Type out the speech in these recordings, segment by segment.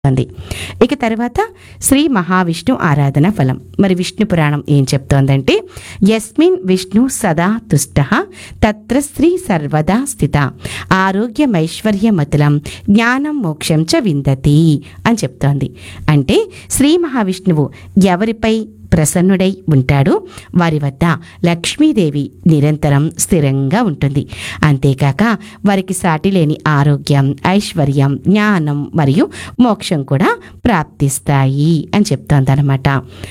ఉంది ఇక తర్వాత శ్రీ మహావిష్ణు ఆరాధన ఫలం మరి విష్ణు పురాణం ఏం చెప్తోందంటే యస్మిన్ విష్ణు సదా తుష్ట తత్ర శ్రీ సర్వదా స్థిత ఆరోగ్యమైశ్వర్యమతులం జ్ఞానం మోక్షం చ విందతి అని చెప్తోంది అంటే శ్రీ మహావిష్ణువు ఎవరిపై ప్రసన్నుడై ఉంటాడో వారి వద్ద లక్ష్మీదేవి నిరంతరం స్థిరంగా ఉంటుంది అంతేకాక వారికి సాటి లేని ఆరోగ్యం ఐశ్వర్యం జ్ఞానం మరియు మోక్షం కూడా ప్రాప్తిస్తాయి అని చెప్తోంది అనమాట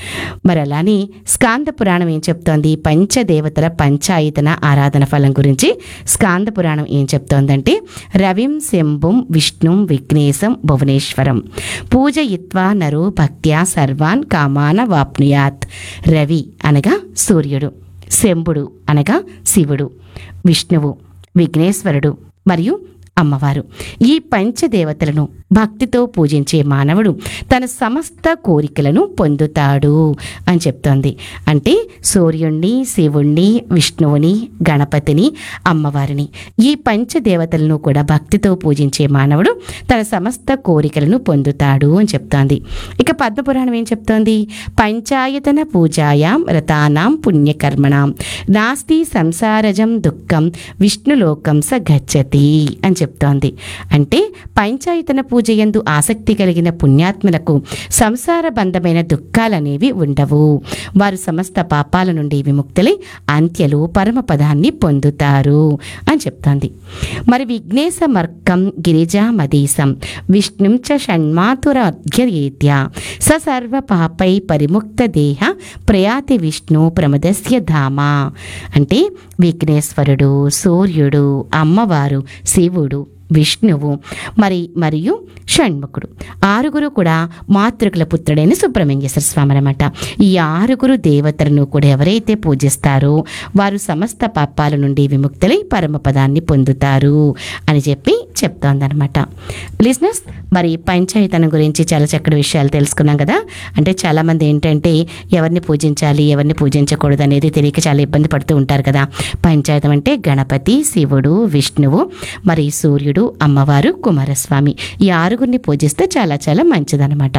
మరి అలానే స్కాంద పురాణం ఏం చెప్తోంది పంచదేవతల పంచాయతన ఆరాధన ఫలం గురించి స్కాంద పురాణం ఏం చెప్తోందంటే రవిం శంభుం విష్ణుం విఘ్నేశం భువనేశ్వరం పూజయిత్వా నరో భక్త్యా సర్వాన్ కామాన వాప్నుయాత్ రవి అనగా సూర్యుడు శంభుడు అనగా శివుడు విష్ణువు విఘ్నేశ్వరుడు మరియు అమ్మవారు ఈ పంచదేవతలను భక్తితో పూజించే మానవుడు తన సమస్త కోరికలను పొందుతాడు అని చెప్తోంది అంటే సూర్యుణ్ణి శివుణ్ణి విష్ణువుని గణపతిని అమ్మవారిని ఈ పంచదేవతలను కూడా భక్తితో పూజించే మానవుడు తన సమస్త కోరికలను పొందుతాడు అని చెప్తోంది ఇక పద్మపురాణం ఏం చెప్తోంది పంచాయతన పూజాయాం రతానాం పుణ్యకర్మణాం నాస్తి సంసారజం దుఃఖం విష్ణులోకం స గచ్చతి అని చెప్తోంది అంటే పంచాయతన పూజ యందు ఆసక్తి కలిగిన పుణ్యాత్ములకు సంసార బంధమైన దుఃఖాలనేవి ఉండవు వారు సమస్త పాపాల నుండి విముక్తులై అంత్యలు పరమపదాన్ని పొందుతారు అని చెప్తోంది మరి విఘ్నేశ మర్కం గిరిజా మదీసం విష్ణుం చ షణ్మాతురర్ఘ్యరీత్యా స సర్వ పాపై పరిముక్త దేహ ప్రయాతి విష్ణు ప్రమదస్య ధామ అంటే విఘ్నేశ్వరుడు సూర్యుడు అమ్మవారు శివుడు విష్ణువు మరి మరియు షణ్ముఖుడు ఆరుగురు కూడా మాతృకుల పుత్రుడైన సుబ్రహ్మణ్యేశ్వర స్వామి అనమాట ఈ ఆరుగురు దేవతలను కూడా ఎవరైతే పూజిస్తారో వారు సమస్త పాపాల నుండి విముక్తులై పరమపదాన్ని పొందుతారు అని చెప్పి చెప్తోందనమాట లిజినెస్ మరి పంచాయతనం గురించి చాలా చక్కటి విషయాలు తెలుసుకున్నాం కదా అంటే చాలామంది ఏంటంటే ఎవరిని పూజించాలి ఎవరిని పూజించకూడదు అనేది తెలియక చాలా ఇబ్బంది పడుతూ ఉంటారు కదా పంచాయతం అంటే గణపతి శివుడు విష్ణువు మరి సూర్యుడు అమ్మవారు కుమారస్వామి ఈ ఆరుగురిని పూజిస్తే చాలా చాలా మంచిదన్నమాట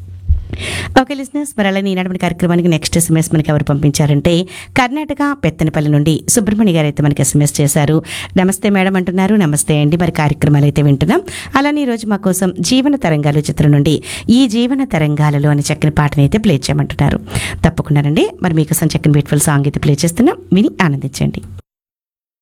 ఓకే లిజినెస్ మరి అలా ఈనాటి కార్యక్రమానికి నెక్స్ట్ ఎస్ఎంఎస్ మనకి ఎవరు పంపించారంటే కర్ణాటక పెత్తనపల్లి నుండి సుబ్రహ్మణ్య గారు అయితే మనకి ఎస్ఎంఎస్ చేశారు నమస్తే మేడం అంటున్నారు నమస్తే అండి మరి కార్యక్రమాలు అయితే వింటున్నాం అలానే ఈరోజు మా కోసం జీవన తరంగాలు చిత్రం నుండి ఈ జీవన తరంగాలలో అనే చక్కని పాటని అయితే ప్లే చేయమంటున్నారు తప్పకుండానండి మరి మీకోసం చక్కని బ్యూటిఫుల్ సాంగ్ అయితే ప్లే చేస్తున్నాం విని ఆనందించండి